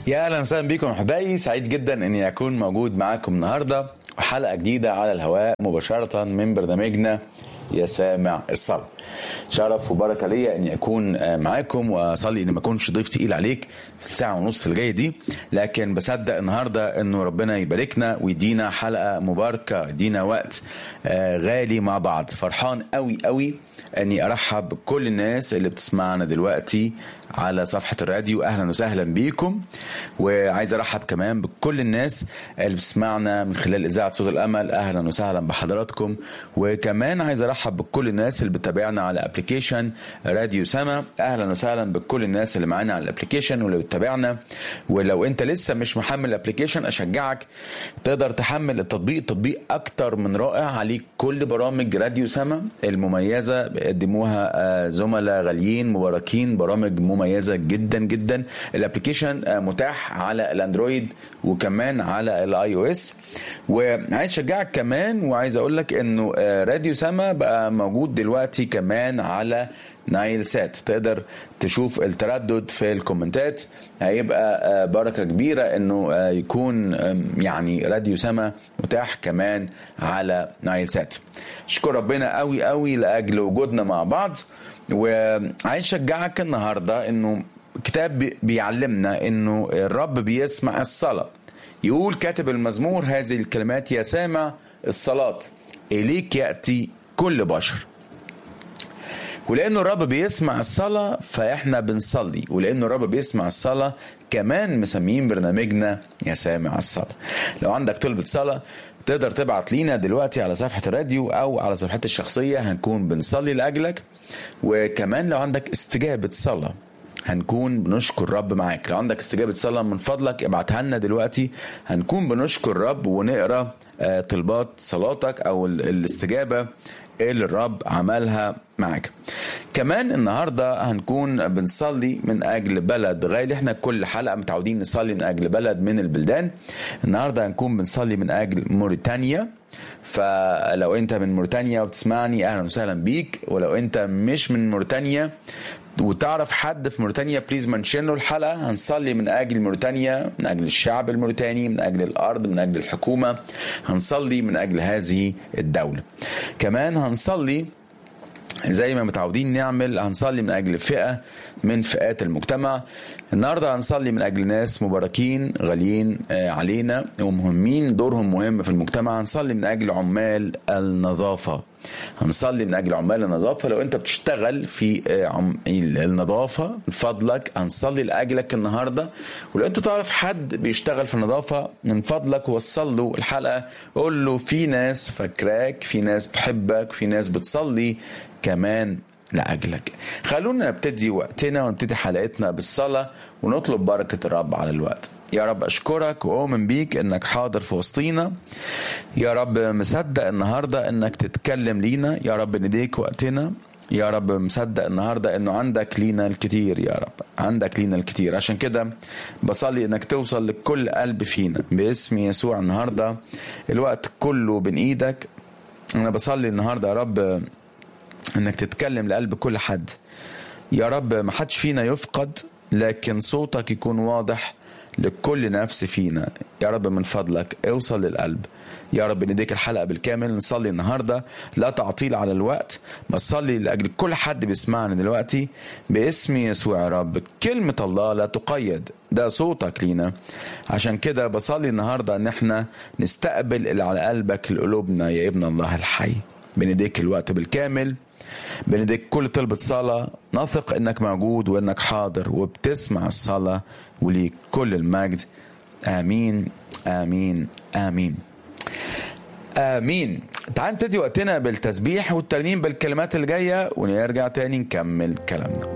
يا اهلا وسهلا بكم احبائي سعيد جدا اني اكون موجود معاكم النهارده وحلقه جديده على الهواء مباشره من برنامجنا يا سامع الصلاة شرف وبركة ليا اني اكون معاكم واصلي اني ما اكونش ضيف تقيل عليك في الساعة ونص الجاية دي لكن بصدق النهاردة انه ربنا يباركنا ويدينا حلقة مباركة يدينا وقت غالي مع بعض فرحان قوي قوي اني ارحب بكل الناس اللي بتسمعنا دلوقتي على صفحة الراديو اهلا وسهلا بيكم وعايز ارحب كمان بكل الناس اللي بتسمعنا من خلال اذاعة صوت الامل اهلا وسهلا بحضراتكم وكمان عايز ارحب بكل الناس اللي بتتابعنا على ابلكيشن راديو سما اهلا وسهلا بكل الناس اللي معانا على الابلكيشن واللي بتتابعنا ولو انت لسه مش محمل الابلكيشن اشجعك تقدر تحمل التطبيق التطبيق اكتر من رائع عليه كل برامج راديو سما المميزه بيقدموها زملاء غاليين مباركين برامج مميزه جدا جدا الابلكيشن متاح على الاندرويد وكمان على الاي او اس وعايز اشجعك كمان وعايز اقول لك انه راديو سما بقى موجود دلوقتي كمان على نايل سات تقدر تشوف التردد في الكومنتات هيبقى بركه كبيره انه يكون يعني راديو سما متاح كمان على نايل سات اشكر ربنا قوي قوي لاجل وجودنا مع بعض وعايز اشجعك النهارده انه كتاب بيعلمنا انه الرب بيسمع الصلاه يقول كاتب المزمور هذه الكلمات يا سامع الصلاه اليك ياتي كل بشر ولانه الرب بيسمع الصلاه فاحنا بنصلي ولانه الرب بيسمع الصلاه كمان مسميين برنامجنا يا سامع الصلاه لو عندك طلبه صلاه تقدر تبعت لينا دلوقتي على صفحه الراديو او على صفحتي الشخصيه هنكون بنصلي لاجلك وكمان لو عندك استجابه صلاه هنكون بنشكر الرب معاك لو عندك استجابة صلاة من فضلك ابعتها لنا دلوقتي هنكون بنشكر الرب ونقرا طلبات صلاتك او الاستجابة اللي الرب عملها معاك كمان النهاردة هنكون بنصلي من أجل بلد غالي احنا كل حلقة متعودين نصلي من أجل بلد من البلدان النهاردة هنكون بنصلي من أجل موريتانيا فلو انت من موريتانيا وبتسمعني اهلا وسهلا بيك ولو انت مش من موريتانيا وتعرف حد في موريتانيا بليز منشن له الحلقه هنصلي من اجل موريتانيا من اجل الشعب الموريتاني من اجل الارض من اجل الحكومه هنصلي من اجل هذه الدوله كمان هنصلي زي ما متعودين نعمل هنصلي من اجل فئه من فئات المجتمع النهارده هنصلي من اجل ناس مباركين غاليين علينا ومهمين دورهم مهم في المجتمع هنصلي من اجل عمال النظافه هنصلي من اجل عمال النظافه لو انت بتشتغل في النظافه من فضلك هنصلي لاجلك النهارده ولو انت تعرف حد بيشتغل في النظافه من فضلك وصل له الحلقه قول له في ناس فاكراك في ناس بتحبك في ناس بتصلي كمان لاجلك خلونا نبتدي وقتنا ونبتدي حلقتنا بالصلاه ونطلب بركه الرب على الوقت يا رب اشكرك واؤمن بيك انك حاضر في وسطينا يا رب مصدق النهارده انك تتكلم لينا يا رب نديك وقتنا يا رب مصدق النهارده انه عندك لينا الكتير يا رب عندك لينا الكتير عشان كده بصلي انك توصل لكل قلب فينا باسم يسوع النهارده الوقت كله بين ايدك انا بصلي النهارده يا رب انك تتكلم لقلب كل حد يا رب ما حدش فينا يفقد لكن صوتك يكون واضح لكل نفس فينا يا رب من فضلك اوصل للقلب يا رب نديك الحلقة بالكامل نصلي النهاردة لا تعطيل على الوقت بصلي لأجل كل حد بيسمعنا دلوقتي باسم يسوع يا رب كلمة الله لا تقيد ده صوتك لينا عشان كده بصلي النهاردة ان احنا نستقبل اللي على قلبك لقلوبنا يا ابن الله الحي بنديك الوقت بالكامل بنديك كل طلبة صلاة نثق انك موجود وانك حاضر وبتسمع الصلاة وليك كل المجد امين امين امين امين تعال نبتدي وقتنا بالتسبيح والترنيم بالكلمات اللي جايه ونرجع تاني نكمل كلامنا